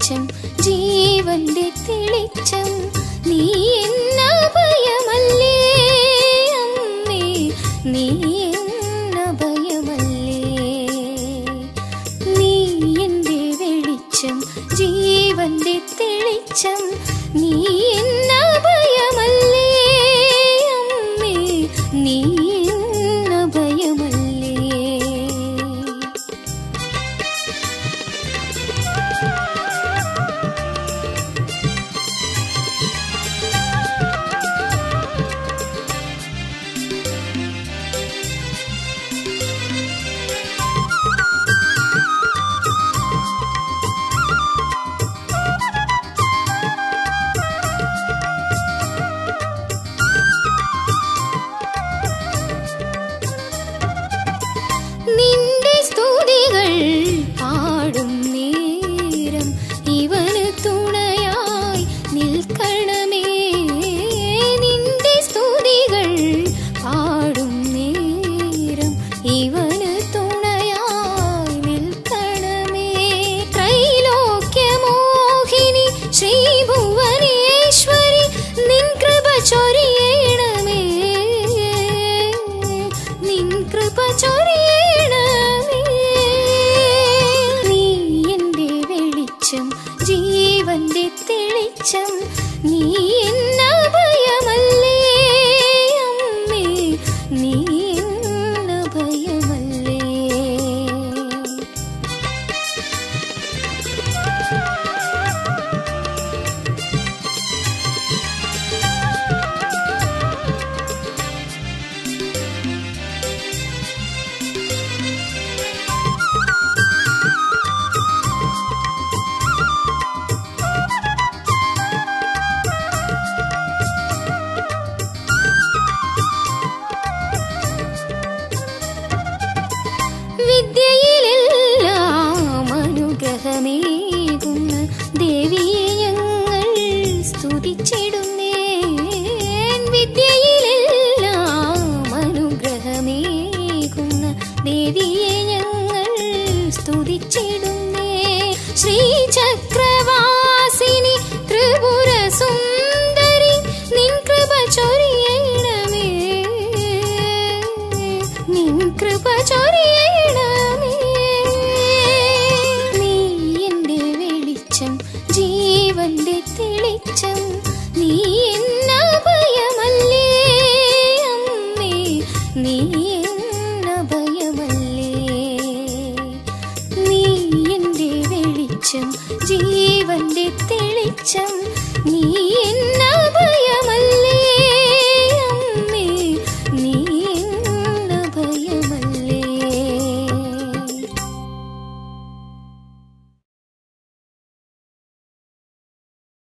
വെളിച്ചം ജീവന്റെ തെളിച്ചം നീ എന്നഭയമല്ലേ അമ്മേ നീ എന്നഭയമല്ലേ നീ എന്റെ വെളിച്ചം ജീവന്റെ തെളിച്ചം നീ എന്നഭയമല്ലേ അമ്മേ നീ എന്നഭയമല്ലേ നിന്റെ സ്തുതികൾ പാടും നേരം ഇവന് തുണയായി നിൽക്കണമേ നിന്റെ സ്തുതികൾ പാടും നേരം ഇവന് തുണയായി നിൽക്കണമേ ത്രൈലോക്യമോഹിനി ശ്രീഭുവനേശ്വരി നിൻ കൃപ ചൊരിയണമേ നിൻ കൃപ ചൊരിയണമേ നീ എന്റെ വെളിച്ചം ജീവന്റെ തെളിച്ചം നീ എന്നഭയമല്ലേ അമ്മേ നീ എന്നഭയമല്ലേ വിദ്യയിലെല്ലാം അനുഗ്രഹമേകുന്ന ദേവിയെ ഞങ്ങൾ സ്തുതിച്ചിടുന്നേ വിദ്യയിലെല്ലാം അനുഗ്രഹമേകുന്ന ദേവിയെ ഞങ്ങൾ സ്തുതിച്ചിടുന്നേ ശ്രീചക്രവാസിനി ത്രിപുര സുന്ദരി നിൻ കൃപ ചൊരിയണമേ നിൻ കൃപ ചൊരിയണമേ നീ എന്റെ വെളിച്ചം ജീവന്റെ തെളിച്ചം നീ എന്നഭയമല്ലേ അമ്മേ നീ എന്നഭയമല്ലേ നീ എന്റെ വെളിച്ചം ജീവന്റെ തെളിച്ചം